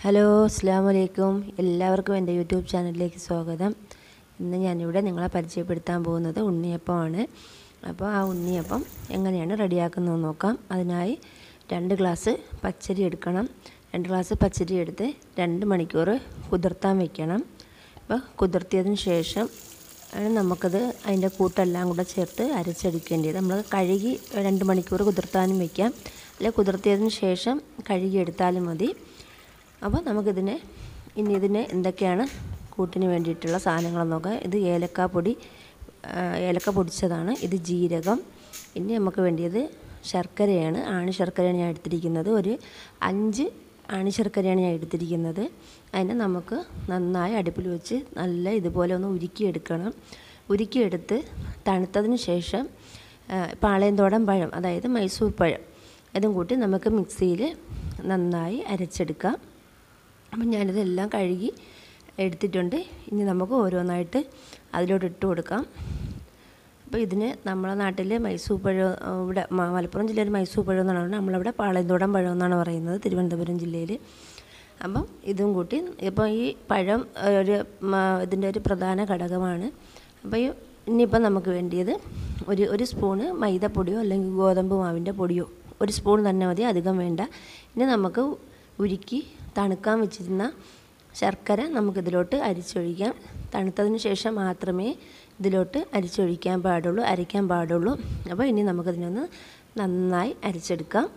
hello അസ്സാം വലൈക്കും എല്ലാവർക്കും എൻ്റെ യൂട്യൂബ് ചാനലിലേക്ക് സ്വാഗതം ഇന്ന് ഞാനിവിടെ നിങ്ങളെ പരിചയപ്പെടുത്താൻ പോകുന്നത് ഉണ്ണിയപ്പമാണ് അപ്പോൾ ആ ഉണ്ണിയപ്പം എങ്ങനെയാണ് റെഡിയാക്കുന്നത് നോക്കാം അതിനായി രണ്ട് ഗ്ലാസ് പച്ചരി എടുക്കണം രണ്ട് ഗ്ലാസ് പച്ചരി എടുത്ത് രണ്ട് മണിക്കൂർ കുതിർത്താൻ വെക്കണം അപ്പോൾ കുതിർത്തിയതിന് ശേഷം ആണ് നമുക്കത് അതിൻ്റെ കൂട്ടെല്ലാം കൂടെ ചേർത്ത് അരച്ചെടുക്കേണ്ടത് നമ്മൾ കഴുകി രണ്ട് മണിക്കൂർ കുതിർത്താനും വെക്കാം അല്ലെങ്കിൽ കുതിർത്തിയതിന് ശേഷം കഴുകി എടുത്താലും മതി അപ്പോൾ നമുക്കിതിനെ ഇനി ഇതിന് എന്തൊക്കെയാണ് കൂട്ടിന് വേണ്ടിയിട്ടുള്ള സാധനങ്ങളെന്ന് നോക്കാം ഇത് ഏലക്കാപ്പൊടി ഏലക്ക പൊടിച്ചതാണ് ഇത് ജീരകം ഇനി നമുക്ക് വേണ്ടിയത് ശർക്കരയാണ് ആണി ശർക്കരയാണ് ഞാൻ എടുത്തിരിക്കുന്നത് ഒരു അഞ്ച് ആണി ശർക്കരയാണ് ഞാൻ എടുത്തിരിക്കുന്നത് അതിനെ നമുക്ക് നന്നായി അടുപ്പിൽ വെച്ച് നല്ല ഇതുപോലെ ഒന്ന് ഉരുക്കിയെടുക്കണം ഉരുക്കിയെടുത്ത് തണുത്തതിന് ശേഷം പാളയന്തോടൻ പഴം അതായത് മൈസൂർ പഴം ഇതും കൂട്ടി നമുക്ക് മിക്സിയിൽ നന്നായി അരച്ചെടുക്കാം അപ്പം ഞാനിതെല്ലാം കഴുകി എടുത്തിട്ടുണ്ട് ഇനി നമുക്ക് ഓരോന്നായിട്ട് അതിലോട്ട് ഇട്ട് കൊടുക്കാം അപ്പോൾ ഇതിന് നമ്മളെ നാട്ടിൽ മൈസൂർ പഴം ഇവിടെ മലപ്പുറം ജില്ലയിൽ മൈസൂർ പഴം എന്നാണ് പറയുന്നത് നമ്മളവിടെ പാളയന്തോടൻ പഴം എന്നാണ് പറയുന്നത് തിരുവനന്തപുരം ജില്ലയിൽ അപ്പം ഇതും കൂട്ടി ഇപ്പോൾ ഈ പഴം ഒരു ഇതിൻ്റെ ഒരു പ്രധാന ഘടകമാണ് അപ്പോൾ ഈ ഇനിയിപ്പം നമുക്ക് വേണ്ടിയത് ഒരു ഒരു സ്പൂണ് മൈദപ്പൊടിയോ അല്ലെങ്കിൽ ഗോതമ്പ് മാവിൻ്റെ പൊടിയോ ഒരു സ്പൂൺ തന്നെ മതി അധികം വേണ്ട ഇനി നമുക്ക് ഉരുക്കി തണുക്കാൻ വെച്ചിരുന്ന ശർക്കര നമുക്കിതിലോട്ട് അരിച്ചൊഴിക്കാം തണുത്തതിന് ശേഷം മാത്രമേ ഇതിലോട്ട് അരിച്ചൊഴിക്കാൻ പാടുള്ളൂ അരയ്ക്കാൻ പാടുള്ളൂ അപ്പോൾ ഇനി നമുക്കതിനൊന്ന് നന്നായി അരച്ചെടുക്കാം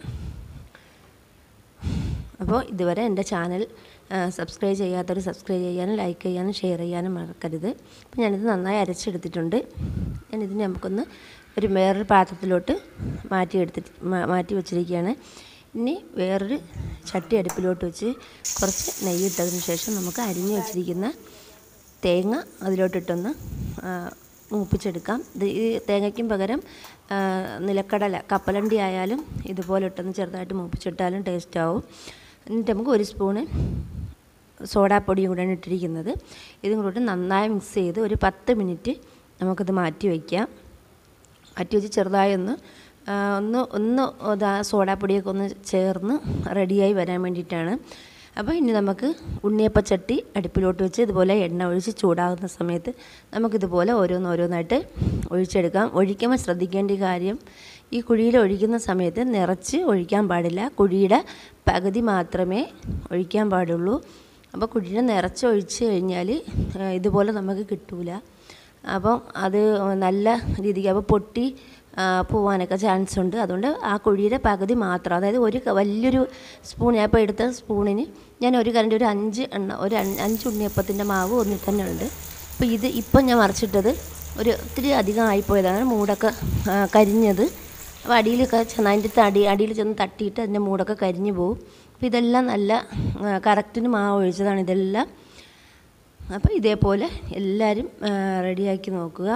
അപ്പോൾ ഇതുവരെ എൻ്റെ ചാനൽ സബ്സ്ക്രൈബ് ചെയ്യാത്തവർ സബ്സ്ക്രൈബ് ചെയ്യാനും ലൈക്ക് ചെയ്യാനും ഷെയർ ചെയ്യാനും മറക്കരുത് അപ്പോൾ ഞാനിത് നന്നായി അരച്ചെടുത്തിട്ടുണ്ട് ഞാനിതിനെ നമുക്കൊന്ന് ഒരു വേറൊരു പാത്രത്തിലോട്ട് മാറ്റി എടുത്തിട്ട് മാറ്റി വെച്ചിരിക്കുകയാണ് ഇനി വേറൊരു ചട്ടി അടുപ്പിലോട്ട് വെച്ച് കുറച്ച് നെയ്യ് ഇട്ടതിന് ശേഷം നമുക്ക് അരിഞ്ഞു വെച്ചിരിക്കുന്ന തേങ്ങ അതിലോട്ടിട്ടൊന്ന് മൂപ്പിച്ചെടുക്കാം ഇത് ഈ തേങ്ങയ്ക്കും പകരം നിലക്കടല കപ്പലണ്ടി ആയാലും ഇതുപോലെ ഇട്ടൊന്ന് ചെറുതായിട്ട് മൂപ്പിച്ചിട്ടാലും ടേസ്റ്റ് ആവും എന്നിട്ട് നമുക്ക് ഒരു സ്പൂണ് സോഡാപ്പൊടിയും കൂടെയാണ് ഇട്ടിരിക്കുന്നത് ഇതും കൂടി നന്നായി മിക്സ് ചെയ്ത് ഒരു പത്ത് മിനിറ്റ് നമുക്കിത് മാറ്റി വയ്ക്കാം മാറ്റി വെച്ച് ചെറുതായി ഒന്ന് ഒന്ന് ഒന്ന് ഇതാ സോഡാപ്പൊടിയൊക്കെ ഒന്ന് ചേർന്ന് റെഡിയായി വരാൻ വേണ്ടിയിട്ടാണ് അപ്പോൾ ഇനി നമുക്ക് ഉണ്ണിയപ്പച്ചട്ടി അടുപ്പിലോട്ട് വെച്ച് ഇതുപോലെ എണ്ണ ഒഴിച്ച് ചൂടാകുന്ന സമയത്ത് നമുക്കിതുപോലെ ഓരോന്നോരോന്നായിട്ട് ഒഴിച്ചെടുക്കാം ഒഴിക്കുമ്പോൾ ശ്രദ്ധിക്കേണ്ട കാര്യം ഈ കുഴിയിൽ ഒഴിക്കുന്ന സമയത്ത് നിറച്ച് ഒഴിക്കാൻ പാടില്ല കുഴിയുടെ പകുതി മാത്രമേ ഒഴിക്കാൻ പാടുള്ളൂ അപ്പോൾ കുഴിയുടെ നിറച്ച് ഒഴിച്ച് കഴിഞ്ഞാൽ ഇതുപോലെ നമുക്ക് കിട്ടൂല അപ്പം അത് നല്ല രീതിക്ക് അപ്പോൾ പൊട്ടി പോവാനൊക്കെ ചാൻസ് ഉണ്ട് അതുകൊണ്ട് ആ കുഴിയുടെ പകുതി മാത്രം അതായത് ഒരു വലിയൊരു സ്പൂൺ ഞാൻ ഇപ്പോൾ എടുത്ത സ്പൂണിന് ഞാൻ ഒരു കരണ്ട് ഒരു അഞ്ച് എണ്ണ ഒരു അഞ്ച് ഉണ്ണിയപ്പത്തിൻ്റെ മാവ് ഒന്നിൽ തന്നെ ഉണ്ട് അപ്പോൾ ഇത് ഇപ്പം ഞാൻ മറിച്ചിട്ടത് ഒരു ഒത്തിരി അധികം ആയിപ്പോയതാണ് മൂടൊക്കെ കരിഞ്ഞത് അപ്പോൾ അടിയിലൊക്കെ ചെന്ന് അതിൻ്റെ അടി അടിയിൽ ചെന്ന് തട്ടിയിട്ട് അതിൻ്റെ മൂടൊക്കെ കരിഞ്ഞു പോകും അപ്പോൾ ഇതെല്ലാം നല്ല കറക്റ്റിന് മാവ് ഒഴിച്ചതാണ് ഇതെല്ലാം അപ്പോൾ ഇതേപോലെ എല്ലാവരും റെഡിയാക്കി നോക്കുക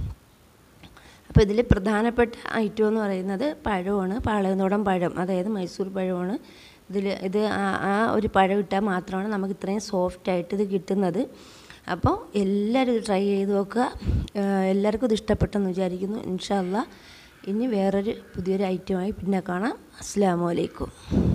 അപ്പോൾ ഇതിൽ പ്രധാനപ്പെട്ട ഐറ്റം എന്ന് പറയുന്നത് പഴമാണ് പാളയനോടൻ പഴം അതായത് മൈസൂർ പഴമാണ് ഇതിൽ ഇത് ആ ഒരു പഴം ഇട്ടാൽ മാത്രമാണ് നമുക്ക് ഇത്രയും സോഫ്റ്റായിട്ട് ഇത് കിട്ടുന്നത് അപ്പോൾ എല്ലാവരും ഇത് ട്രൈ ചെയ്ത് നോക്കുക എല്ലാവർക്കും ഇത് ഇഷ്ടപ്പെട്ടെന്ന് വിചാരിക്കുന്നു ഇൻഷാല്ല ഇനി വേറൊരു പുതിയൊരു ഐറ്റമായി പിന്നെ കാണാം അസ്സാം വലൈക്കും